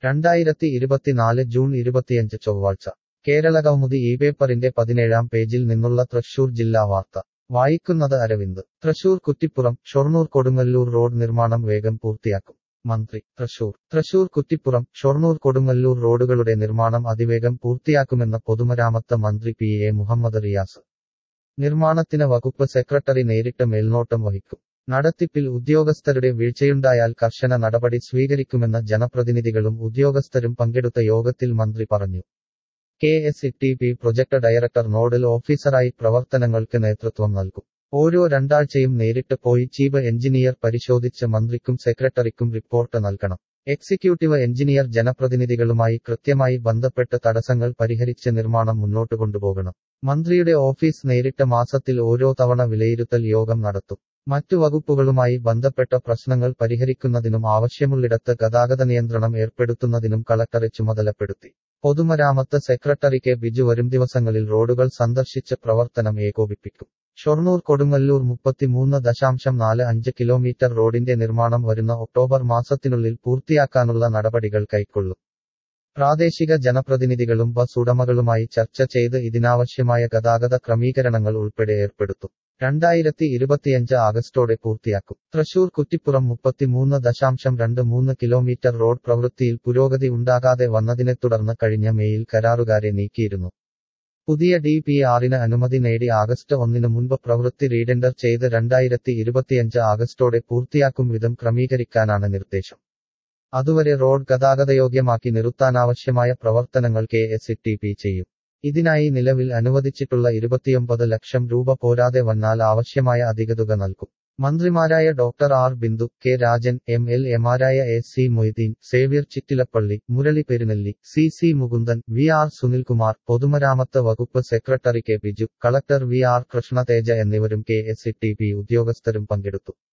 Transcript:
രണ്ടായിരത്തി ഇരുപത്തിനാല് ജൂൺ ഇരുപത്തിയഞ്ച് ചൊവ്വാഴ്ച കേരള കൗമുദി ഈ പേപ്പറിന്റെ പതിനേഴാം പേജിൽ നിന്നുള്ള തൃശൂർ ജില്ലാ വാർത്ത വായിക്കുന്നത് അരവിന്ദ് തൃശൂർ കുറ്റിപ്പുറം ഷൊർണൂർ കൊടുങ്ങല്ലൂർ റോഡ് നിർമ്മാണം വേഗം പൂർത്തിയാക്കും മന്ത്രി തൃശൂർ തൃശൂർ കുറ്റിപ്പുറം ഷൊർണൂർ കൊടുങ്ങല്ലൂർ റോഡുകളുടെ നിർമ്മാണം അതിവേഗം പൂർത്തിയാക്കുമെന്ന് പൊതുമരാമത്ത് മന്ത്രി പി എ മുഹമ്മദ് റിയാസ് നിർമ്മാണത്തിന് വകുപ്പ് സെക്രട്ടറി നേരിട്ട് മേൽനോട്ടം വഹിക്കും നടത്തിപ്പിൽ ഉദ്യോഗസ്ഥരുടെ വീഴ്ചയുണ്ടായാൽ കർശന നടപടി സ്വീകരിക്കുമെന്ന് ജനപ്രതിനിധികളും ഉദ്യോഗസ്ഥരും പങ്കെടുത്ത യോഗത്തിൽ മന്ത്രി പറഞ്ഞു K S E T P project director nodal ഓഫീസറായി പ്രവർത്തനങ്ങൾക്ക് നേതൃത്വം നൽകും ഓരോ രണ്ടാഴ്ചയും നേരിട്ട് പോയി ചീഫ് എഞ്ചിനീയർ പരിശോധിച്ച് മന്ത്രിക്കും സെക്രട്ടറിക്കും റിപ്പോർട്ട് നൽകണം എക്സിക്യൂട്ടീവ് എഞ്ചിനീയർ ജനപ്രതിനിധികളുമായി കൃത്യമായി ബന്ധപ്പെട്ട് തടസ്സങ്ങൾ പരിഹരിച്ച് നിർമ്മാണം മുന്നോട്ട് കൊണ്ടുപോകണം മന്ത്രിയുടെ ഓഫീസ് നേരിട്ട് മാസത്തിൽ ഓരോ തവണ വിലയിരുത്തൽ യോഗം നടത്തും മറ്റു വകുപ്പുകളുമായി ബന്ധപ്പെട്ട പ്രശ്നങ്ങൾ പരിഹരിക്കുന്നതിനും ആവശ്യമുള്ളിടത്ത് ഗതാഗത നിയന്ത്രണം ഏർപ്പെടുത്തുന്നതിനും കളക്ടറെ ചുമതലപ്പെടുത്തി പൊതുമരാമത്ത് സെക്രട്ടറി കെ ബിജു വരും ദിവസങ്ങളിൽ റോഡുകൾ സന്ദർശിച്ച് പ്രവർത്തനം ഏകോപിപ്പിക്കും ഷൊർണൂർ കൊടുങ്ങല്ലൂർ മുപ്പത്തിമൂന്ന് ദശാംശം നാല് അഞ്ച് കിലോമീറ്റർ റോഡിന്റെ നിർമ്മാണം വരുന്ന ഒക്ടോബർ മാസത്തിനുള്ളിൽ പൂർത്തിയാക്കാനുള്ള നടപടികൾ കൈക്കൊള്ളും പ്രാദേശിക ജനപ്രതിനിധികളും ബസ് ഉടമകളുമായി ചർച്ച ചെയ്ത് ഇതിനാവശ്യമായ ഗതാഗത ക്രമീകരണങ്ങൾ ഉൾപ്പെടെ ഏർപ്പെടുത്തും രണ്ടായിരത്തി ഇരുപത്തിയഞ്ച് ആഗസ്റ്റോടെ പൂർത്തിയാക്കും തൃശൂർ കുറ്റിപ്പുറം മുപ്പത്തിമൂന്ന് ദശാംശം രണ്ട് മൂന്ന് കിലോമീറ്റർ റോഡ് പ്രവൃത്തിയിൽ പുരോഗതി ഉണ്ടാകാതെ വന്നതിനെ തുടർന്ന് കഴിഞ്ഞ മെയിൽ കരാറുകാരെ നീക്കിയിരുന്നു പുതിയ ഡി പി ആറിന് അനുമതി നേടി ആഗസ്റ്റ് ഒന്നിന് മുൻപ് പ്രവൃത്തി റീഡെൻഡർ ചെയ്ത് രണ്ടായിരത്തി ഇരുപത്തിയഞ്ച് ആഗസ്റ്റോടെ പൂർത്തിയാക്കും വിധം ക്രമീകരിക്കാനാണ് നിർദ്ദേശം അതുവരെ റോഡ് ഗതാഗതയോഗ്യമാക്കി നിർത്താനാവശ്യമായ പ്രവർത്തനങ്ങൾ K S E T P ചെയ്യും ഇതിനായി നിലവിൽ അനുവദിച്ചിട്ടുള്ള ഇരുപത്തിയൊമ്പത് ലക്ഷം രൂപ പോരാതെ വന്നാൽ ആവശ്യമായ അധിക തുക നൽകും മന്ത്രിമാരായ doctor R Bindu K Rajan M L എമാരായ S C Moideen Xavier Chittilappally Murali Perunelli C C Mukundan V R Sunilkumar പൊതുമരാമത്ത് വകുപ്പ് secretary K Biju collector V R Krishnateja എന്നിവരും K S E T P ഉദ്യോഗസ്ഥരും പങ്കെടുത്തു